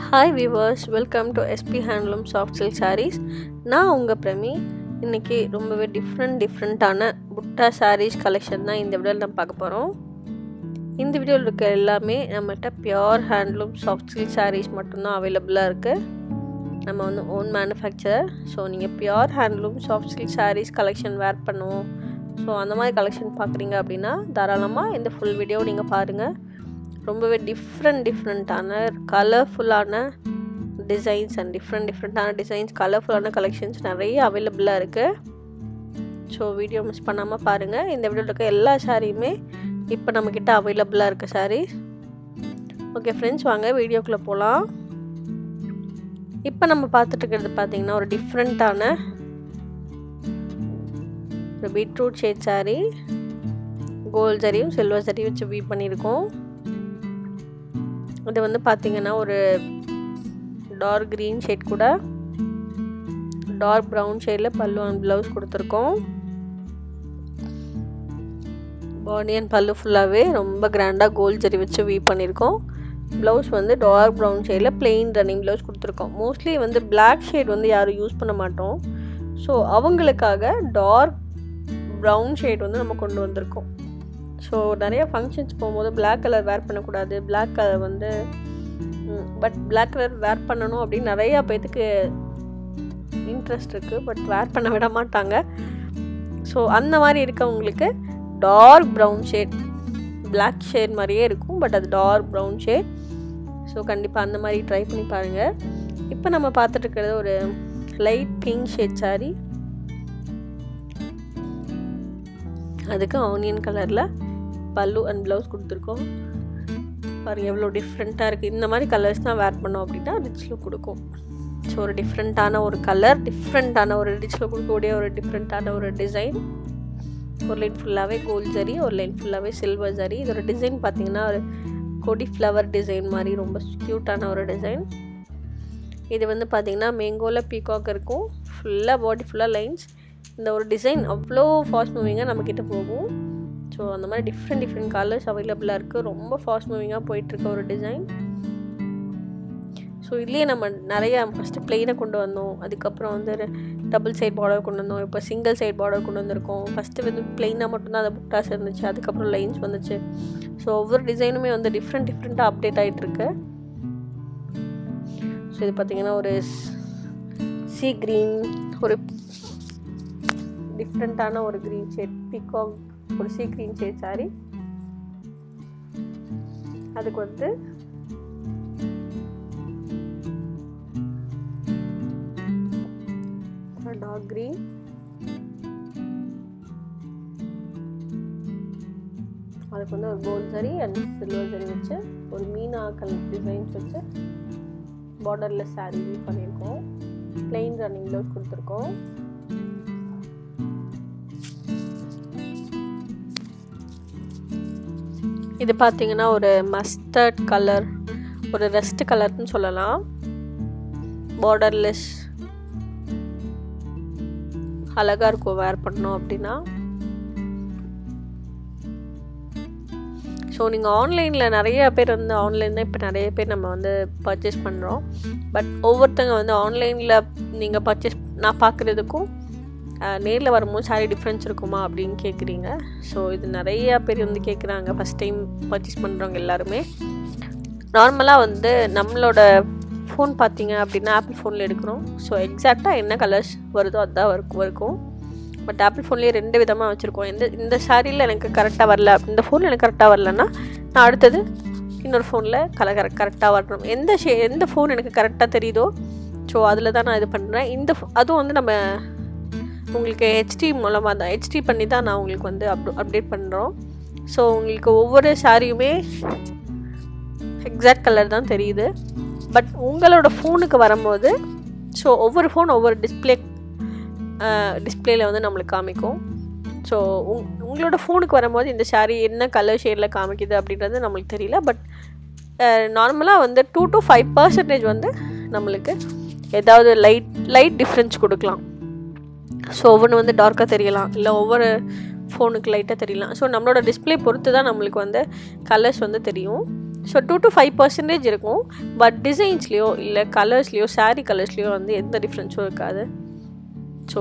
hi weavers welcome to SP handloom soft silk sarees நான் உங்கள் பிரமி இன்றைக்கி ரொம்பவே டிஃப்ரெண்ட் டிஃப்ரெண்ட்டான புட்டா சாரீஸ் கலெக்ஷன் தான் இந்த வீடியோவில் நம்ம பார்க்க போகிறோம் இந்த வீடியோவில் இருக்க எல்லாமே நம்மகிட்ட pure handloom soft silk sarees மட்டும்தான் அவைலபிளாக இருக்குது நம்ம வந்து ஓன் மேனுஃபேக்சரர் ஸோ நீங்கள் pure handloom soft silk sarees collection wear பண்ணுவோம் ஸோ அந்த மாதிரி கலெக்ஷன் பார்க்குறீங்க அப்படின்னா தாராளமாக இந்த ஃபுல் வீடியோ நீங்கள் பாருங்கள் ரொம்பவே டிஃப்ரெண்ட் டிஃப்ரெண்ட்டான கலர்ஃபுல்லான டிசைன்ஸ் அண்ட் டிஃப்ரெண்ட் டிஃப்ரெண்ட்டான டிசைன்ஸ் கலர்ஃபுல்லான கலெக்ஷன்ஸ் நிறைய அவைலபிளாக இருக்குது ஸோ வீடியோ மிஸ் பண்ணாமல் பாருங்கள் இந்த வீடியோவில் இருக்க எல்லா சாரியுமே இப்போ நம்மக்கிட்ட அவைலபிளாக இருக்க சாரீ ஓகே ஃப்ரெண்ட்ஸ் வாங்க வீடியோக்குள்ளே போகலாம் இப்போ நம்ம பார்த்துட்டு இருக்கிறது பார்த்தீங்கன்னா ஒரு டிஃப்ரெண்ட்டான ஒரு பீட்ரூட் ஷேட் சாரீ கோல்ட் சரியும் சில்வர் சரியும் வச்சு வீ பண்ணியிருக்கோம் இது வந்து பார்த்தீங்கன்னா ஒரு டார்க் க்ரீன் ஷேட் கூட டார்க் ப்ரௌன் ஷேடில் பல்லு அண்ட் ப்ளவுஸ் கொடுத்துருக்கோம் பாடி அண்ட் பல்லு ஃபுல்லாகவே ரொம்ப கிராண்டாக கோல்ட் ஜரி வச்சு வீ பண்ணியிருக்கோம் ப்ளவுஸ் வந்து டார்க் ப்ரௌன் ஷேடில் பிளெயின் ரன்னிங் ப்ளவுஸ் கொடுத்துருக்கோம் மோஸ்ட்லி வந்து பிளாக் ஷேட் வந்து யாரும் யூஸ் பண்ண மாட்டோம் ஸோ அவங்களுக்காக டார்க் ப்ரௌன் ஷேட் வந்து நம்ம கொண்டு வந்திருக்கோம் ஸோ நிறைய ஃபங்க்ஷன்ஸ் போகும்போது பிளாக் கலர் வேர் பண்ணக்கூடாது பிளாக் கலர் வந்து பட் பிளாக் கலர் வேர் பண்ணணும் அப்படின்னு நிறையா பேத்துக்கு இன்ட்ரெஸ்ட் இருக்குது பட் வேர் பண்ண விட மாட்டாங்க ஸோ அந்த மாதிரி இருக்கவங்களுக்கு dark brown shade black shade மாதிரியே இருக்கும் பட் அது டார்க் ப்ரௌன் ஷேட் ஸோ கண்டிப்பாக அந்த மாதிரி ட்ரை பண்ணி பாருங்கள் இப்போ நம்ம பார்த்துட்டு இருக்கிறது ஒரு லைட் பிங்க் ஷேட் சாரி அதுக்கு ஆனியன் கலரில் பல்லு அண்ட் ப்ளவுஸ் கொடுத்துருக்கோம் பாருங்கள் எவ்வளோ டிஃப்ரெண்ட்டாக இருக்குது இந்த மாதிரி கலர்ஸ் தான் வேர் பண்ணோம் அப்படின்னா ரிச் லுக் கொடுக்கும் ஸோ ஒரு டிஃப்ரெண்ட்டான ஒரு கலர் டிஃப்ரெண்ட்டான ஒரு ரிச் லுக் கொடுக்கக்கூடிய ஒரு டிஃப்ரெண்ட்டான ஒரு டிசைன் ஒரு லைன் ஃபுல்லாகவே கோல்ட் ஜரி ஒரு லைன் ஃபுல்லாகவே சில்வர் ஜரி இதோட டிசைன் பார்த்தீங்கன்னா ஒரு கொடி ஃப்ளவர் டிசைன் மாதிரி ரொம்ப க்யூட்டான ஒரு டிசைன் இது வந்து பார்த்திங்கன்னா மேங்கோவில் பீகாக் இருக்கும் ஃபுல்லாக பாடி ஃபுல்லாக லைன்ஸ் இந்த ஒரு டிசைன் அவ்வளோ ஃபாஸ்ட் மூவிங்காக நம்மக்கிட்ட போகும் ஸோ அந்த மாதிரி டிஃப்ரெண்ட் டிஃப்ரெண்ட் கலர்ஸ் அவைலபிளாக இருக்குது ரொம்ப ஃபாஸ்ட் மூவிங்காக போயிட்டுருக்க ஒரு டிசைன் ஸோ இதுலேயே நம்ம நிறையா ஃபஸ்ட்டு பிளெயினை கொண்டு வந்தோம் அதுக்கப்புறம் வந்து டபுள் சைட் பார்டர் கொண்டு வந்தோம் இப்போ சிங்கிள் சைட் பார்டர் கொண்டு வந்திருக்கோம் ஃபஸ்ட்டு வந்து பிளெயினாக மட்டும்தான் அந்த புக்டாஸ் இருந்துச்சு அதுக்கப்புறம் லைன்ஸ் வந்துச்சு ஸோ ஒவ்வொரு டிசைனுமே வந்து டிஃப்ரெண்ட் டிஃப்ரெண்ட்டாக அப்டேட் ஆகிட்டுருக்கு ஸோ இது பார்த்திங்கன்னா ஒரு சி க்ரீன் ஒரு டிஃப்ரெண்ட்டான ஒரு க்ரீன் ஷேட் பிகாக் ஒரு சீ க்ரீன் ஷேட் சாரி அதுக்கு வந்து டார்க் க்ரீன் அதுக்கு வந்து ஒரு கோல்ட் சரி அண்ட் சில்வர் சரி வச்சு ஒரு மீனா கலர் டிசைன்ஸ் வச்சு பார்டர்லெஸ் சாரீ பண்ணியிருக்கோம் பிளெயின் ரன்னிங் ப்ளவுஸ் கொடுத்துருக்கோம் இது பார்த்தீங்கன்னா ஒரு மஸ்டர்ட் கலர் ஒரு ரெஸ்ட் கலர்னு சொல்லலாம் பார்டர்லெஸ் அழகாக இருக்கும் வேர் பண்ணோம் அப்படின்னா ஸோ நீங்கள் ஆன்லைனில் நிறைய பேர் வந்து ஆன்லைன் தான் இப்போ நிறைய பேர் நம்ம வந்து பர்ச்சேஸ் பண்ணுறோம் பட் ஒவ்வொருத்தங்க வந்து ஆன்லைனில் நீங்கள் பர்ச்சேஸ் நான் பார்க்குறதுக்கும் நேரில் வரும்போது சாரி டிஃப்ரென்ஸ் இருக்குமா அப்படின்னு கேட்குறீங்க ஸோ இது நிறையா பேர் வந்து கேட்குறாங்க ஃபஸ்ட் டைம் பர்ச்சேஸ் பண்ணுறவங்க எல்லாருமே நார்மலாக வந்து நம்மளோட ஃபோன் பார்த்தீங்க அப்படின்னா ஆப்பிள் ஃபோனில் எடுக்கிறோம் ஸோ எக்ஸாக்டாக என்ன கலர்ஸ் வருதோ அதுதான் இருக்கும் இருக்கும் பட் ஆப்பிள் ஃபோன்லேயே ரெண்டு விதமாக வச்சுருக்கோம் எந்த இந்த சாரியில் எனக்கு கரெக்டாக வரல இந்த ஃபோனில் எனக்கு கரெக்டாக வரலன்னா நான் அடுத்தது இன்னொரு ஃபோனில் கலர் கரெக்ட் கரெக்டாக வரணும் எந்த ஷே எந்த ஃபோன் எனக்கு கரெக்டாக தெரியுதோ ஸோ அதில் தான் நான் இது பண்ணுறேன் இந்த அதுவும் வந்து நம்ம உங்களுக்கு ஹெச்டி மூலமாக தான் ஹெச்டி பண்ணி தான் நான் உங்களுக்கு வந்து அப் அப்டேட் பண்ணுறோம் ஸோ உங்களுக்கு ஒவ்வொரு சாரியுமே எக்ஸாக்ட் கலர் தான் தெரியுது பட் உங்களோட ஃபோனுக்கு வரும்போது ஸோ ஒவ்வொரு ஃபோன் ஒவ்வொரு டிஸ்பிளே டிஸ்பிளேயில் வந்து நம்மளுக்கு காமிக்கும் ஸோ உங் உங்களோட ஃபோனுக்கு வரும்போது இந்த சாரீ என்ன கலர் ஷேடில் காமிக்குது அப்படின்றது நம்மளுக்கு தெரியல பட் நார்மலாக வந்து டூ டு ஃபைவ் பர்சன்டேஜ் வந்து நம்மளுக்கு ஏதாவது லைட் லைட் டிஃப்ரென்ஸ் கொடுக்கலாம் ஸோ ஒவ்வொன்று வந்து டார்க்காக தெரியலாம் இல்லை ஒவ்வொரு ஃபோனுக்கு லைட்டாக தெரியலாம் ஸோ நம்மளோட டிஸ்பிளே பொறுத்து தான் நம்மளுக்கு வந்து கலர்ஸ் வந்து தெரியும் so two to five percentage இருக்கும் பட் டிசைன்ஸ்லேயோ இல்லை கலர்ஸ்லேயோ சாரீ கலர்ஸ்லேயோ வந்து எந்த டிஃப்ரென்ஸும் இருக்காது ஸோ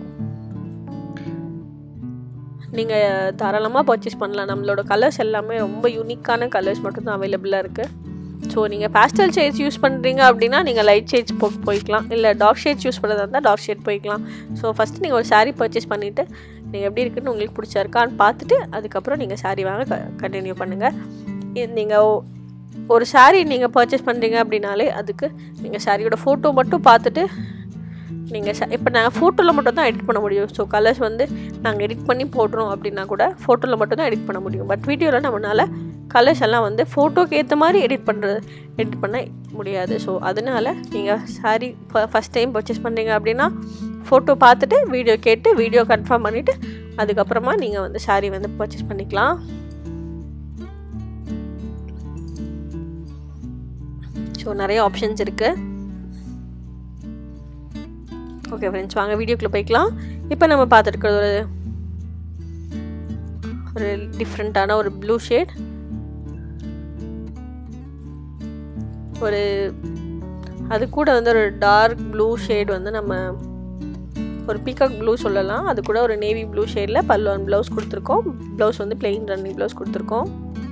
நீங்கள் தாராளமாக பர்ச்சேஸ் பண்ணலாம் நம்மளோட கலர்ஸ் எல்லாமே ரொம்ப யூனிக்கான கலர்ஸ் மட்டும்தான் அவைலபிளாக இருக்குது ஸோ நீங்கள் பேஸ்டல் ஷேட்ஸ் யூஸ் பண்ணுறீங்க அப்படின்னா நீங்கள் லைட் ஷேட்ஸ் போ போய்க்கலாம் இல்லை டார்க் ஷேட்ஸ் யூஸ் பண்ணுறதா இருந்தால் டார்க் ஷேட் போய்க்கலாம் ஸோ ஃபஸ்ட்டு நீங்கள் ஒரு சாரீ பர்ச்சேஸ் பண்ணிவிட்டு நீங்கள் எப்படி இருக்குன்னு உங்களுக்கு பிடிச்சிருக்கான்னு பார்த்துட்டு அதுக்கப்புறம் நீங்கள் சாரீ வாங்க க கண்டினியூ பண்ணுங்கள் நீங்கள் ஒரு சாரீ நீங்கள் பர்ச்சேஸ் பண்ணுறீங்க அப்படின்னாலே அதுக்கு நீங்கள் சாரியோட ஃபோட்டோ மட்டும் பார்த்துட்டு நீங்கள் ச இப்போ நாங்கள் ஃபோட்டோவில் மட்டும் தான் எடிட் பண்ண முடியும் ஸோ கலர்ஸ் வந்து நாங்கள் எடிட் பண்ணி போடுறோம் அப்படின்னா கூட ஃபோட்டோவில் மட்டும் தான் எடிட் பண்ண முடியும் பட் வீடியோவில் நம்மளால் கலர்ஸ் எல்லாம் வந்து ஃபோட்டோக்கு ஏற்ற மாதிரி எடிட் பண்ணுறது எடிட் பண்ண முடியாது ஸோ அதனால் நீங்கள் சாரீ ஃபஸ்ட் டைம் பர்ச்சேஸ் பண்ணுறீங்க அப்படின்னா ஃபோட்டோ பார்த்துட்டு வீடியோ கேட்டு வீடியோ கன்ஃபார்ம் பண்ணிவிட்டு அதுக்கப்புறமா நீங்கள் வந்து சாரீ வந்து பர்ச்சேஸ் பண்ணிக்கலாம் ஸோ நிறைய ஆப்ஷன்ஸ் இருக்குது ஓகே ஃப்ரெண்ட்ஸ் வாங்க வீடியோக்குள்ளே போய்க்கலாம் இப்போ நம்ம பார்த்துருக்கிறது ஒரு ஒரு டிஃப்ரெண்ட்டான ஒரு ப்ளூ ஷேட் ஒரு அது கூட வந்து ஒரு டார்க் ப்ளூ ஷேட் வந்து நம்ம ஒரு பீகாக் ப்ளூ சொல்லலாம் அது கூட ஒரு நேவி ப்ளூ ஷேடில் பல்லுவன் ப்ளவுஸ் கொடுத்துருக்கோம் ப்ளவுஸ் வந்து பிளெயின் ரன்னிங் ப்ளவுஸ் கொடுத்துருக்கோம்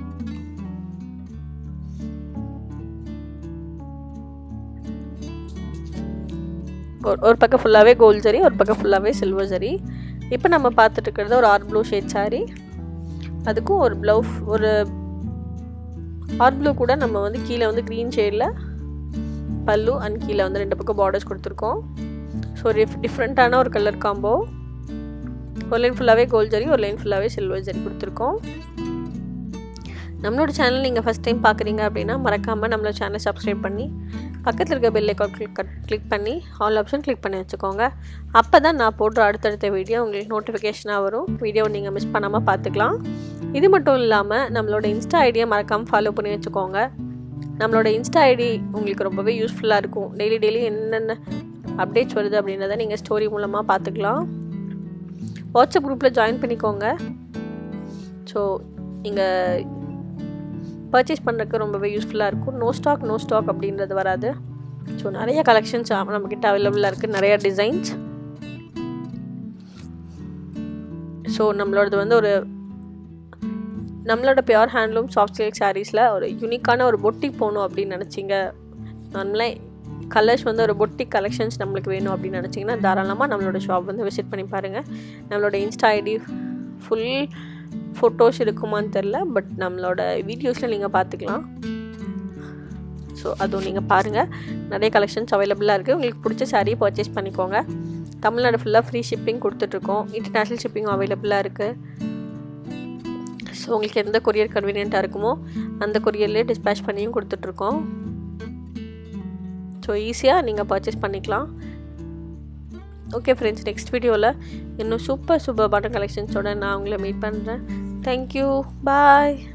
ஒரு பக்கம் ஃபுல்லாகவே கோல்ட் சரி ஒரு பக்கம் ஃபுல்லாகவே சில்வர் சரி இப்போ நம்ம பார்த்துட்டு இருக்கிறது ஒரு ஆர் ப்ளூ ஷேட் சாரி அதுக்கும் ஒரு ப்ளவுஸ் ஒரு ஆர் ப்ளூ கூட நம்ம வந்து கீழே வந்து க்ரீன் ஷேடில் பல்லு அண்ட் கீழே வந்து ரெண்டு பக்கம் பார்டர்ஸ் கொடுத்துருக்கோம் ஸோ டிஃப் டிஃப்ரெண்ட்டான ஒரு கலர் காம்போ ஒரு லைன் ஃபுல்லாகவே கோல்ட் ஜரி ஒரு லைன் ஃபுல்லாகவே சில்வர் ஜரி கொடுத்துருக்கோம் நம்மளோட சேனல் நீங்கள் ஃபஸ்ட் டைம் பார்க்குறீங்க அப்படின்னா மறக்காமல் நம்மளோட சேனலை சப்ஸ்கிரைப் பண்ணி பக்கத்தில் இருக்க பெல் ஐக்கான் கிளிக் கிளிக் பண்ணி ஆல் ஆப்ஷன் கிளிக் பண்ணி வச்சுக்கோங்க அப்போ தான் நான் போடுற அடுத்தடுத்த வீடியோ உங்களுக்கு நோட்டிஃபிகேஷனாக வரும் வீடியோ நீங்கள் மிஸ் பண்ணாமல் பார்த்துக்கலாம் இது மட்டும் இல்லாமல் நம்மளோட இன்ஸ்டா ஐடியை மறக்காமல் ஃபாலோ பண்ணி வச்சுக்கோங்க நம்மளோட இன்ஸ்டா ஐடி உங்களுக்கு ரொம்பவே யூஸ்ஃபுல்லாக இருக்கும் டெய்லி டெய்லி என்னென்ன அப்டேட்ஸ் வருது அப்படின்றத நீங்கள் ஸ்டோரி மூலமாக பார்த்துக்கலாம் வாட்ஸ்அப் குரூப்பில் ஜாயின் பண்ணிக்கோங்க ஸோ நீங்கள் பர்ச்சேஸ் பண்ணுறதுக்கு ரொம்பவே யூஸ்ஃபுல்லாக இருக்கும் நோ ஸ்டாக் நோ ஸ்டாக் அப்படின்றது வராது ஸோ நிறைய கலெக்ஷன்ஸ் நம்மக்கிட்ட அவைலபிளாக இருக்குது நிறைய டிசைன்ஸ் ஸோ நம்மளோடது வந்து ஒரு நம்மளோட பியோர் ஹேண்ட்லூம் சாஃப்ட் சில்க் சாரீஸில் ஒரு யூனிக்கான ஒரு பொட்டிக் போகணும் அப்படின்னு நினச்சிங்க நார்மலே கலர்ஸ் வந்து ஒரு பொட்டிக் கலெக்ஷன்ஸ் நம்மளுக்கு வேணும் அப்படின்னு நினச்சிங்கன்னா தாராளமாக நம்மளோட ஷாப் வந்து விசிட் பண்ணி பாருங்கள் நம்மளோட இன்ஸ்டா ஐடி ஃபுல் ஃபோட்டோஸ் இருக்குமான்னு தெரில பட் நம்மளோட வீடியோஸில் நீங்கள் பார்த்துக்கலாம் ஸோ அதுவும் நீங்கள் பாருங்கள் நிறைய கலெக்ஷன்ஸ் அவைலபிளாக இருக்குது உங்களுக்கு பிடிச்ச சாரியை பர்ச்சேஸ் பண்ணிக்கோங்க தமிழ்நாடு ஃபுல்லாக ஃப்ரீ ஷிப்பிங் கொடுத்துட்ருக்கோம் இன்டர்நேஷ்னல் ஷிப்பிங் அவைலபிளாக இருக்குது ஸோ உங்களுக்கு எந்த கொரியர் கன்வீனியண்ட்டாக இருக்குமோ அந்த கொரியர்லேயே டிஸ்பேச் பண்ணியும் கொடுத்துட்ருக்கோம் ஸோ ஈஸியாக நீங்கள் பர்ச்சேஸ் பண்ணிக்கலாம் ஓகே ஃப்ரெண்ட்ஸ் நெக்ஸ்ட் வீடியோவில் இன்னும் சூப்பர் சூப்பர்பான கலெக்ஷன்ஸோட நான் உங்களை மீட் பண்ணுறேன் தேங்க்யூ பாய்